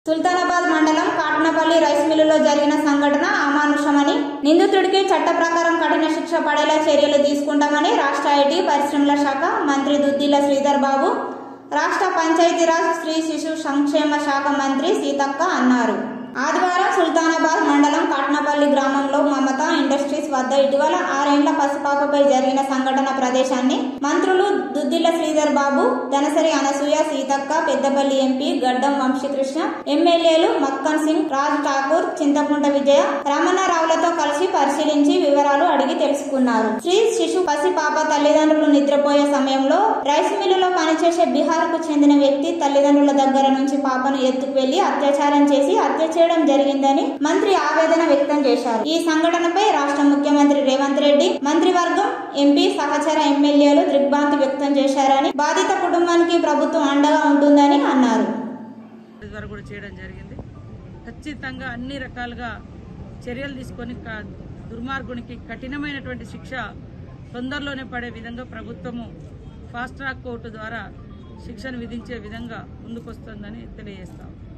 సుల్తానాబాద్ మండలం కాటనపల్లి రైస్ మిల్లులో జరిగిన సంఘటన అమానుషమని నిందితుడికి చట్ట ప్రకారం కఠిన శిక్ష పడేలా చర్యలు తీసుకుంటామని రాష్ట్ర ఐటీ పరిశ్రమల శాఖ మంత్రి దుద్దిల శ్రీధర్ బాబు రాష్ట్ర పంచాయతీరాజ్ స్త్రీ శిశు సంక్షేమ శాఖ మంత్రి సీతక్క అన్నారు ఆదివారం సుల్తానాబాద్ మండలం కాట్నపల్లి గ్రామంలో మమతా ఇండస్ట్రీస్ వద్ద ఇటీవల ఆరేండ్ల పసిపాపపై జరిగిన సంఘటన ప్రదేశాన్ని మంత్రులు దుద్దిల్ల శ్రీధర్ బాబు దనసరి అనసూయ సీతక్క పెద్దపల్లి ఎంపీ గడ్డం వంశీకృష్ణ ఎమ్మెల్యేలు మక్కన్ సింగ్ రాజ్ ఠాకూర్ చింతకుంట విజయ రమణారావులతో కలిసి పరిశీలించి వివరాలు అడిగి తెలుసుకున్నారు శ్రీ శిశు పసిపాప తల్లిదండ్రులు నిద్రపోయే సమయంలో రైస్ మిల్లులో పనిచేసే బీహార్ కు చెందిన వ్యక్తి తల్లిదండ్రుల దగ్గర నుంచి పాపను ఎత్తుకు వెళ్లి అత్యాచారం చేసి హత్య చేయడం జరిగిందని మంత్రి ఆవేదన వ్యక్తం చేశారు ఈ సంఘటనపై రాష్ట్ర ముఖ్యమంత్రి రేవంత్ రెడ్డి మంత్రివర్గం ఎంపీ సహచర ఎమ్మెల్యేలు దిగ్భ్రాంతి వ్యక్తం చేశారని బాధిత కుటుంబానికి ప్రభుత్వం అండగా ఉంటుందని అన్నారు ద్వారా కూడా చేయడం జరిగింది ఖచ్చితంగా అన్ని రకాలుగా చర్యలు తీసుకొని క- దుర్మార్గునికి కఠినమైనటువంటి శిక్ష తొందరలోనే పడే విధంగా ప్రభుత్వము ఫాస్ట్ ట్రాక్ కోర్టు ద్వారా శిక్షను విధించే విధంగా ముందుకొస్తుందని తెలియజేస్తాం